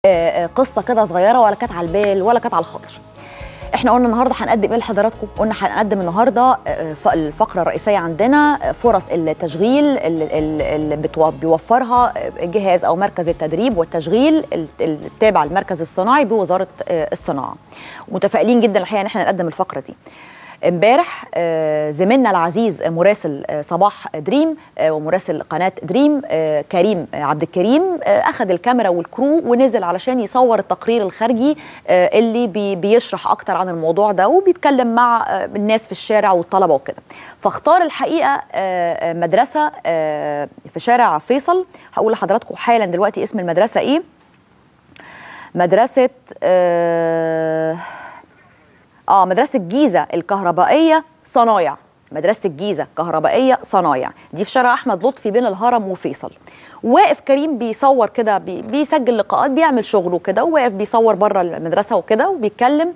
آه، قصه كده صغيره ولا كانت على البال ولا كانت على الخاطر احنا قلنا النهارده هنقدم ايه لحضراتكم قلنا هنقدم النهارده آه، ف- الفقره الرئيسيه عندنا آه، فرص التشغيل اللي, اللي بتو- بيوفرها آه، جهاز او مركز التدريب والتشغيل ال- التابع للمركز الصناعي بوزاره آه، الصناعه متفائلين جدا الحقيقه ان احنا نقدم الفقره دي امبارح آه، زميلنا العزيز آه، مراسل آه، صباح دريم آه، ومراسل قناه دريم آه، كريم آه، عبد الكريم آه، اخذ الكاميرا والكرو ونزل علشان يصور التقرير الخارجي آه، اللي بي- بيشرح اكتر عن الموضوع ده وبيتكلم مع آه، الناس في الشارع والطلبه وكده فاختار الحقيقه آه، آه، مدرسه آه، في شارع فيصل هقول لحضراتكم حالا دلوقتي اسم المدرسه ايه مدرسه آه اه مدرسه الجيزه الكهربائيه صنايع مدرسه الجيزه كهربائيه صنايع دي في شارع احمد لطفي بين الهرم وفيصل واقف كريم بيصور كده بي بيسجل لقاءات بيعمل شغله كده وواقف بيصور بره المدرسه وكده وبيتكلم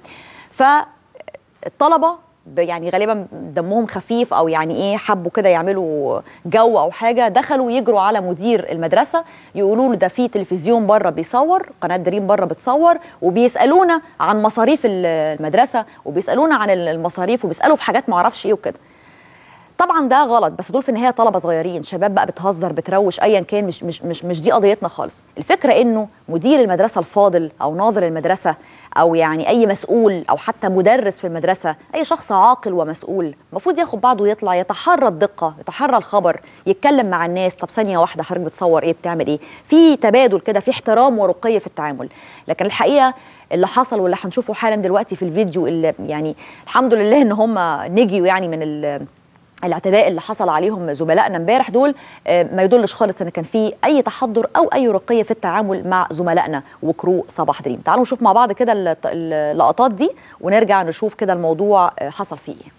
فالطلبه ب- يعني غالبا دمهم خفيف او يعني ايه حبوا كده يعملوا جو او حاجه دخلوا يجروا على مدير المدرسه يقولوا له ده في تلفزيون بره بيصور قناه دريم بره بتصور وبيسالونا عن مصاريف ال- المدرسه وبيسالونا عن ال- المصاريف وبيسالوا في حاجات ما اعرفش ايه وكده طبعا ده غلط بس دول في النهايه طلبه صغيرين شباب بقى بتهزر بتروش ايا كان مش مش مش مش دي قضيتنا خالص الفكره انه مدير المدرسه الفاضل او ناظر المدرسه او يعني اي مسؤول او حتى مدرس في المدرسه اي شخص عاقل ومسؤول المفروض ياخد بعضه ويطلع يتحرى الدقه يتحرى الخبر يتكلم مع الناس طب ثانيه واحده حضرتك بتصور ايه بتعمل ايه في تبادل كده في احترام ورقي في التعامل لكن الحقيقه اللي حصل واللي هنشوفه حالا دلوقتي في الفيديو اللي يعني الحمد لله ان هم نجيوا يعني من ال الاعتداء اللي حصل عليهم زملائنا امبارح دول آه، ما يدلش خالص ان كان في اي تحضر او اي رقيه في التعامل مع زملائنا وكرو صباح دريم تعالوا نشوف مع بعض كده الل- اللقطات دي ونرجع نشوف كده الموضوع آه، حصل فيه ايه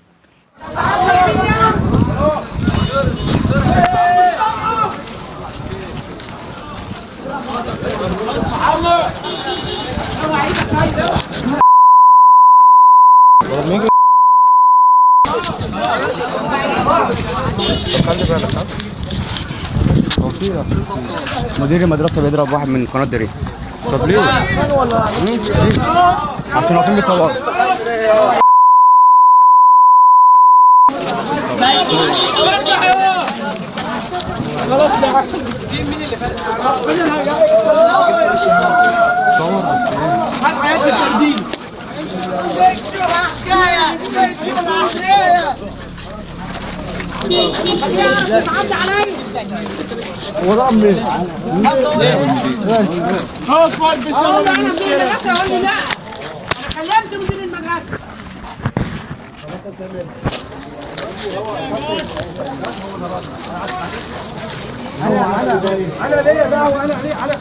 خلي بالك ها هو في يا سيدي مدير المدرسه بيضرب واحد من قناه دري طب ليه؟ مم، ليه؟ عشان واقفين بيصوروا صور بس ايه وضع منين؟ اقول له انا مدير المدرسه يقول لي لا انا كلمت مدير المدرسه انا ليا دعوه انا ليا انا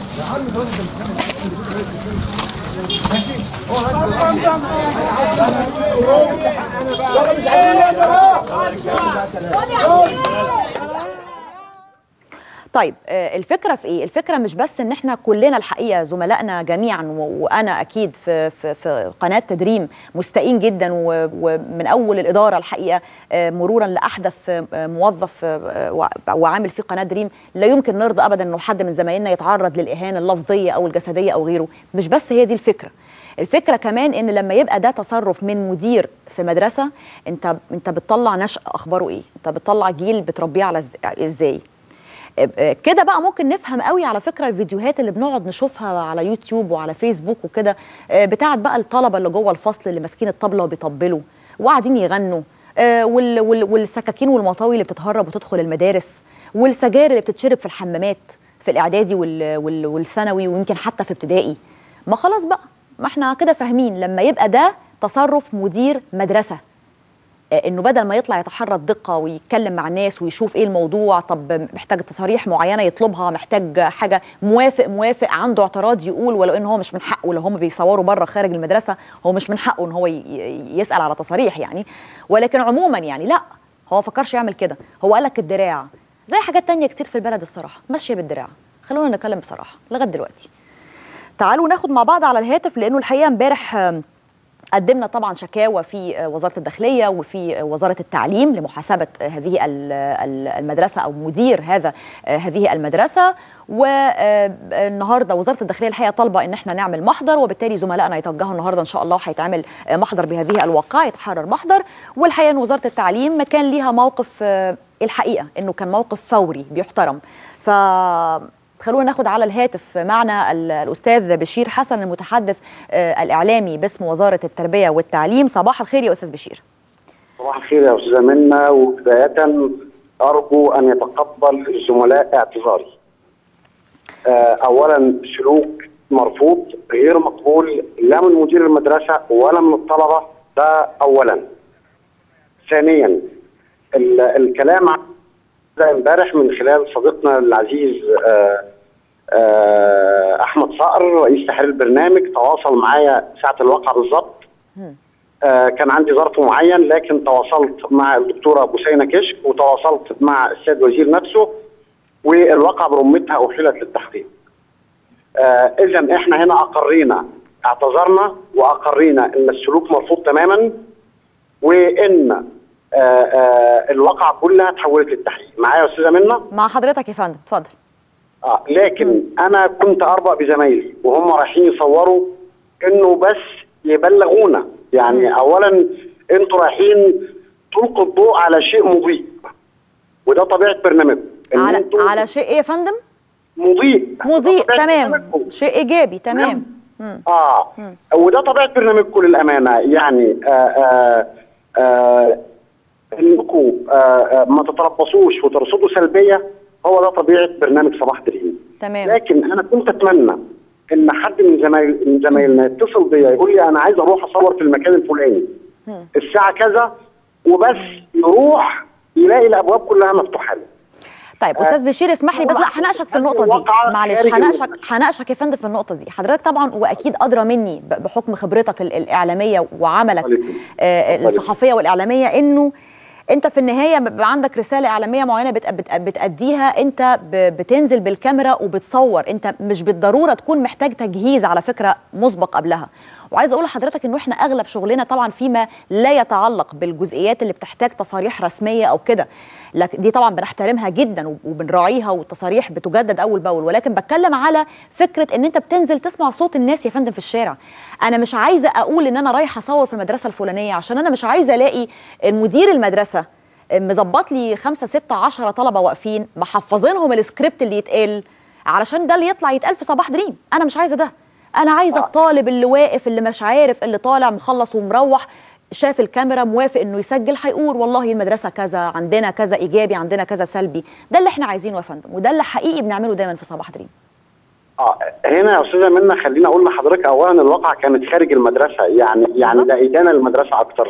مش عايز طيب آه، الفكره في ايه الفكره مش بس ان احنا كلنا الحقيقه زملائنا جميعا و- وانا اكيد في في في قناه تدريم مستائين جدا و- ومن اول الاداره الحقيقه آه، مرورا لاحدث آه، موظف آه، وع- وعامل في قناه دريم لا يمكن نرضى ابدا انه حد من زمايلنا يتعرض للاهانه اللفظيه او الجسديه او غيره مش بس هي دي الفكره الفكره كمان ان لما يبقى ده تصرف من مدير في مدرسه انت انت بتطلع نشأ اخباره ايه انت بتطلع جيل بتربيه على إز- ازاي كده بقى ممكن نفهم قوي على فكره الفيديوهات اللي بنقعد نشوفها على يوتيوب وعلى فيسبوك وكده آه، بتاعت بقى الطلبه اللي جوه الفصل اللي ماسكين الطبله وبيطبلوا وقاعدين يغنوا آه، وال- وال- والسكاكين والمطاوي اللي بتتهرب وتدخل المدارس والسجاير اللي بتتشرب في الحمامات في الاعدادي وال- وال- والثانوي ويمكن حتى في ابتدائي ما خلاص بقى ما احنا كده فاهمين لما يبقى ده تصرف مدير مدرسه آه، انه بدل ما يطلع يتحرى الدقه ويتكلم مع الناس ويشوف ايه الموضوع طب محتاج تصاريح معينه يطلبها محتاج حاجه موافق موافق عنده اعتراض يقول ولو ان هو مش من حقه لو هم بيصوروا بره خارج المدرسه هو مش من حقه ان هو ي- ي- يسال على تصاريح يعني ولكن عموما يعني لا هو ما فكرش يعمل كده هو قال لك الدراع زي حاجات تانية كتير في البلد الصراحه ماشيه بالدراع خلونا نتكلم بصراحه لغايه دلوقتي تعالوا ناخد مع بعض على الهاتف لانه الحقيقه امبارح آم، قدمنا طبعا شكاوى في وزاره الداخليه وفي وزاره التعليم لمحاسبه هذه ال- ال- المدرسه او مدير هذا هذه المدرسه والنهارده وزاره الداخليه الحقيقه طالبه ان احنا نعمل محضر وبالتالي زملائنا يتوجهوا النهارده ان شاء الله هيتعمل محضر بهذه الواقعه يتحرر محضر والحقيقه ان وزاره التعليم كان ليها موقف آه، الحقيقه انه كان موقف فوري بيحترم ف خلونا ناخد على الهاتف معنا ال- الاستاذ بشير حسن المتحدث آه، الاعلامي باسم وزاره التربيه والتعليم صباح الخير يا استاذ بشير صباح الخير يا استاذه منى وبدايه ارجو ان يتقبل الزملاء اعتذاري. آه، اولا سلوك مرفوض غير مقبول لا من مدير المدرسه ولا من الطلبه ده اولا. ثانيا ال- الكلام عن ده امبارح من خلال صديقنا العزيز آه، آه، احمد صقر رئيس تحرير البرنامج تواصل معايا ساعه الواقعه بالظبط آه، كان عندي ظرف معين لكن تواصلت مع الدكتوره بوسينه كشك وتواصلت مع السيد وزير نفسه والواقعه برمتها احيلت للتحقيق. آه، اذا احنا هنا اقرينا اعتذرنا واقرينا ان السلوك مرفوض تماما وان آه، آه، الواقعه كلها تحولت للتحقيق. معايا يا استاذه منى؟ مع حضرتك يا فندم اتفضل اه لكن انا كنت اربع بزمايلي وهم رايحين يصوروا انه بس يبلغونا يعني اولا انتوا رايحين تلقوا الضوء على شيء مضيء وده طبيعه برنامجكم إن على انتوا على شيء ايه يا فندم مضيء مضيء ده طبيعة تمام برنامجكم. شيء ايجابي تمام مم. اه وده طبيعه برنامجكم للامانه يعني آه آه آه انكم آه آه ما تتربصوش وترصدوا سلبيه هو ده طبيعه برنامج صباح دريم تمام لكن انا كنت اتمنى ان حد من زمايل من زمايلنا يتصل بيا يقول لي انا عايز اروح اصور في المكان الفلاني الساعه كذا وبس يروح يلاقي الابواب كلها مفتوحه له طيب استاذ بشير اسمح لي بس لا هناقشك في النقطه دي الواقعة معلش خارج هناقشك المدرسة. هناقشك يا فندم في النقطه دي حضرتك طبعا واكيد ادرى مني ب- بحكم خبرتك ال- الاعلاميه وعملك عليكم. آه، عليكم. الصحفيه والاعلاميه انه انت في النهايه بيبقى عندك رساله اعلاميه معينه بت- بت- بتاديها انت ب- بتنزل بالكاميرا وبتصور انت مش بالضروره تكون محتاج تجهيز على فكره مسبق قبلها وعايزه اقول لحضرتك انه احنا اغلب شغلنا طبعا فيما لا يتعلق بالجزئيات اللي بتحتاج تصاريح رسميه او كده لك دي طبعا بنحترمها جدا وب- وبنراعيها والتصاريح بتجدد اول باول ولكن بتكلم على فكره ان انت بتنزل تسمع صوت الناس يا فندم في الشارع انا مش عايزه اقول ان انا رايحه اصور في المدرسه الفلانيه عشان انا مش عايزه الاقي المدير المدرسه مظبط لي خمسة ستة عشرة طلبة واقفين محفظينهم السكريبت اللي يتقال علشان ده اللي يطلع يتقال في صباح دريم انا مش عايزه ده انا عايزه الطالب اللي واقف اللي مش عارف اللي طالع مخلص ومروح شاف الكاميرا موافق انه يسجل هيقول والله المدرسه كذا عندنا كذا ايجابي عندنا كذا سلبي ده اللي احنا عايزينه يا فندم وده اللي حقيقي بنعمله دايما في صباح دريم اه هنا يا استاذه منى خليني اقول لحضرتك اولا الواقعه كانت خارج المدرسه يعني يعني بالظبط. ده ادانه للمدرسه اكتر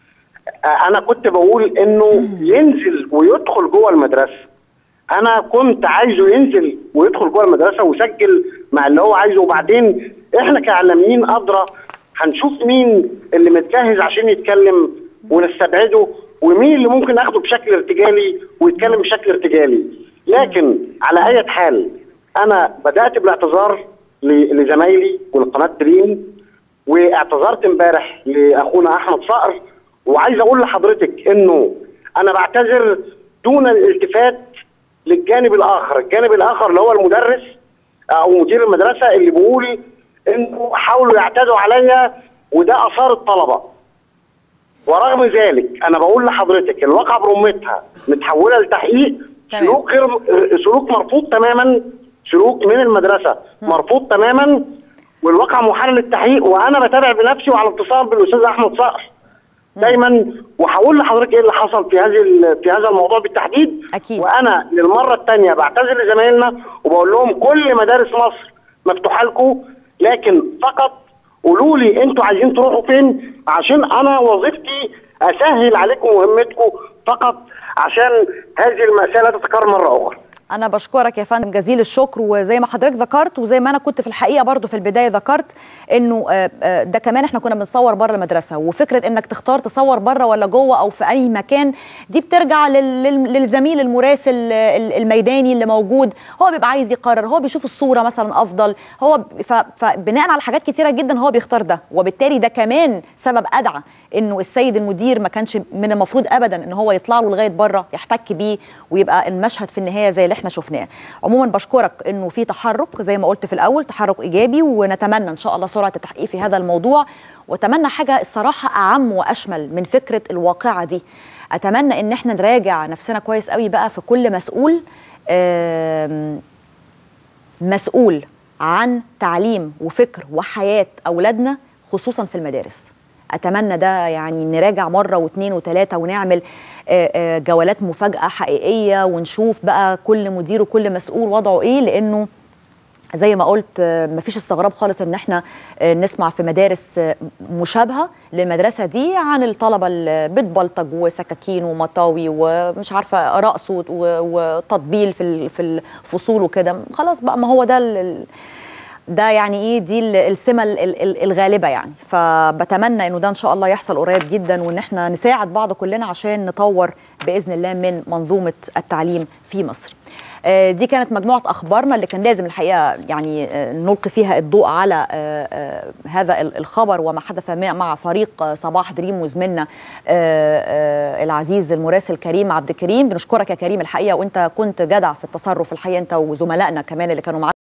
آه انا كنت بقول انه ينزل ويدخل جوه المدرسه انا كنت عايزه ينزل ويدخل جوه المدرسه ويسجل مع اللي هو عايزه وبعدين احنا كاعلاميين ادرى هنشوف مين اللي متجهز عشان يتكلم ونستبعده ومين اللي ممكن اخده بشكل ارتجالي ويتكلم بشكل ارتجالي لكن على اي حال انا بدات بالاعتذار ل- لزمايلي ولقناه دريم واعتذرت امبارح لاخونا احمد صقر وعايز اقول لحضرتك انه انا بعتذر دون الالتفات للجانب الاخر، الجانب الاخر اللي هو المدرس او مدير المدرسه اللي بيقول انه حاولوا يعتدوا عليا وده اثار الطلبه. ورغم ذلك انا بقول لحضرتك الواقعه برمتها متحوله لتحقيق تمام. سلوك غير سلوك مرفوض تماما سلوك من المدرسه مرفوض تماما والواقع محال للتحقيق وانا بتابع بنفسي وعلى اتصال بالاستاذ احمد صقر دايما وهقول لحضرتك ايه اللي حصل في هذه ال- في هذا الموضوع بالتحديد أكيد. وانا للمره الثانيه بعتذر لزمايلنا وبقول لهم كل مدارس مصر مفتوحه لكم لكن فقط قولوا لي انتوا عايزين تروحوا فين عشان انا وظيفتي اسهل عليكم مهمتكم فقط عشان هذه المساله تتكرر مره اخرى انا بشكرك يا فندم جزيل الشكر وزي ما حضرتك ذكرت وزي ما انا كنت في الحقيقه برضو في البدايه ذكرت انه آه، آه، ده كمان احنا كنا بنصور بره المدرسه وفكره انك تختار تصور بره ولا جوه او في اي مكان دي بترجع لل- لل- للزميل المراسل آه، ال- الميداني اللي موجود هو بيبقى عايز يقرر هو بيشوف الصوره مثلا افضل هو ب- ف- فبناء على حاجات كتيره جدا هو بيختار ده وبالتالي ده كمان سبب ادعى انه السيد المدير ما كانش من المفروض ابدا ان هو يطلع له لغايه بره يحتك بيه ويبقى المشهد في النهايه زي اللي احنا شفناه عموما بشكرك انه في تحرك زي ما قلت في الاول تحرك ايجابي ونتمنى ان شاء الله سرعه التحقيق في هذا الموضوع واتمنى حاجه الصراحه اعم واشمل من فكره الواقعه دي اتمنى ان احنا نراجع نفسنا كويس قوي بقى في كل مسؤول آم، مسؤول عن تعليم وفكر وحياة أولادنا خصوصا في المدارس أتمنى ده يعني نراجع مرة واثنين وثلاثة ونعمل آه، آه، جولات مفاجأة حقيقية ونشوف بقى كل مدير وكل مسؤول وضعه إيه لأنه زي ما قلت آه، مفيش استغراب خالص ان احنا آه، نسمع في مدارس آه، مشابهه للمدرسه دي عن الطلبه اللي بتبلطج وسكاكين ومطاوي ومش عارفه رقص و- و- وتطبيل في ال- في الفصول وكده خلاص بقى ما هو ده ال- ال- ده يعني ايه دي ال- السمه ال- ال- الغالبه يعني فبتمنى انه ده ان شاء الله يحصل قريب جدا وان احنا نساعد بعض كلنا عشان نطور باذن الله من منظومه التعليم في مصر آه، دي كانت مجموعة أخبارنا اللي كان لازم الحقيقة يعني آه، نلقي فيها الضوء على آه، آه، هذا ال- الخبر وما حدث مع- مع فريق آه، صباح دريم وزميلنا آه، آه، العزيز المراسل كريم عبد الكريم بنشكرك يا كريم الحقيقة وأنت كنت جدع في التصرف الحقيقة أنت وزملائنا كمان اللي كانوا معاك